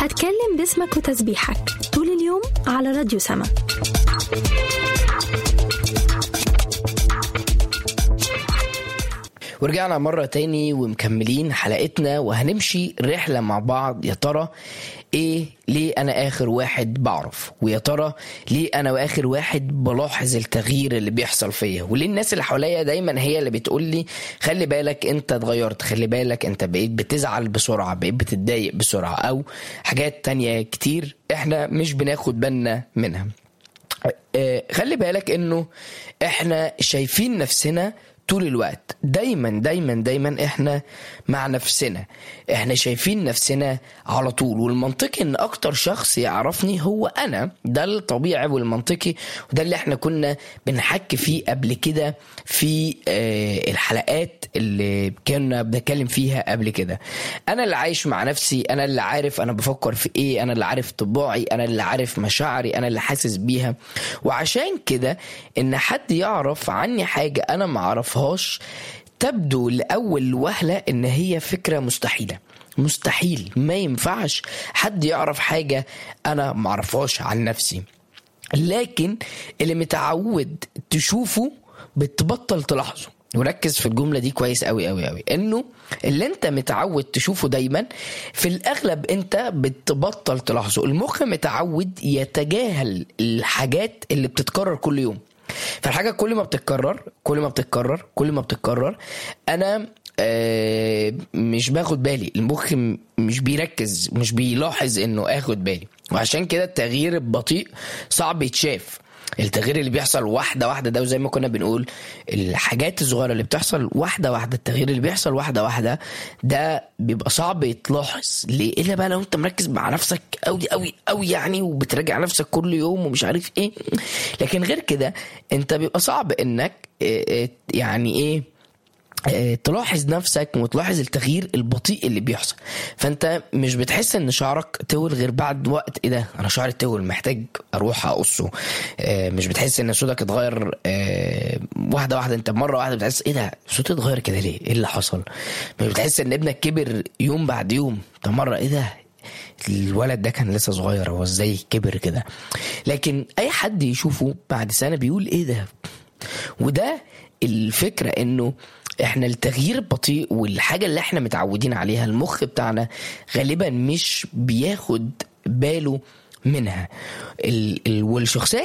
هتكلم باسمك وتسبيحك طول اليوم على راديو سما ورجعنا مرة تاني ومكملين حلقتنا وهنمشي رحلة مع بعض يا ترى ايه ليه انا اخر واحد بعرف ويا ترى ليه انا اخر واحد بلاحظ التغيير اللي بيحصل فيا وليه الناس اللي حواليا دايما هي اللي بتقول لي خلي بالك انت اتغيرت خلي بالك انت بقيت بتزعل بسرعة بقيت بتتضايق بسرعة او حاجات تانية كتير احنا مش بناخد بالنا منها آه، خلي بالك انه احنا شايفين نفسنا طول الوقت دايما دايما دايما احنا مع نفسنا احنا شايفين نفسنا على طول والمنطقي ان اكتر شخص يعرفني هو انا ده الطبيعي والمنطقي وده اللي احنا كنا بنحكي فيه قبل كده في آه، الحلقات اللي كنا بنتكلم فيها قبل كده انا اللي عايش مع نفسي انا اللي عارف انا بفكر في ايه انا اللي عارف طباعي انا اللي عارف مشاعري انا اللي حاسس بيها وعشان كده ان حد يعرف عني حاجه انا ما اعرفهاش تبدو لاول وهله ان هي فكره مستحيله مستحيل ما ينفعش حد يعرف حاجه انا ما اعرفهاش عن نفسي لكن اللي متعود تشوفه بتبطل تلاحظه وركز في الجمله دي كويس قوي قوي قوي انه اللي انت متعود تشوفه دايما في الاغلب انت بتبطل تلاحظه المخ متعود يتجاهل الحاجات اللي بتتكرر كل يوم فالحاجه كل ما بتتكرر كل ما بتتكرر كل ما بتتكرر انا آه مش باخد بالي المخ م- مش بيركز مش بيلاحظ انه اخد بالي وعشان كده التغيير البطيء صعب يتشاف التغيير اللي بيحصل واحدة واحدة ده وزي ما كنا بنقول الحاجات الصغيرة اللي بتحصل واحدة واحدة التغيير اللي بيحصل واحدة واحدة ده بيبقى صعب يتلاحظ ليه إلا بقى لو أنت مركز مع نفسك أوي أوي أوي يعني وبتراجع نفسك كل يوم ومش عارف إيه لكن غير كده أنت بيبقى صعب إنك إيه، إيه، يعني إيه آه، تلاحظ نفسك وتلاحظ التغيير البطيء اللي بيحصل فانت مش بتحس ان شعرك طول غير بعد وقت ايه ده انا شعري طول محتاج اروح اقصه آه، مش بتحس ان صوتك اتغير آه، واحده واحده انت مره واحده بتحس ايه ده صوتي اتغير كده ليه ايه اللي حصل مش بتحس ان ابنك كبر يوم بعد يوم طب مره ايه ده الولد ده كان لسه صغير هو ازاي كبر كده لكن اي حد يشوفه بعد سنه بيقول ايه ده وده الفكرة انه احنا التغيير البطيء والحاجة اللي احنا متعودين عليها المخ بتاعنا غالبا مش بياخد باله منها ال... ال... والشخصية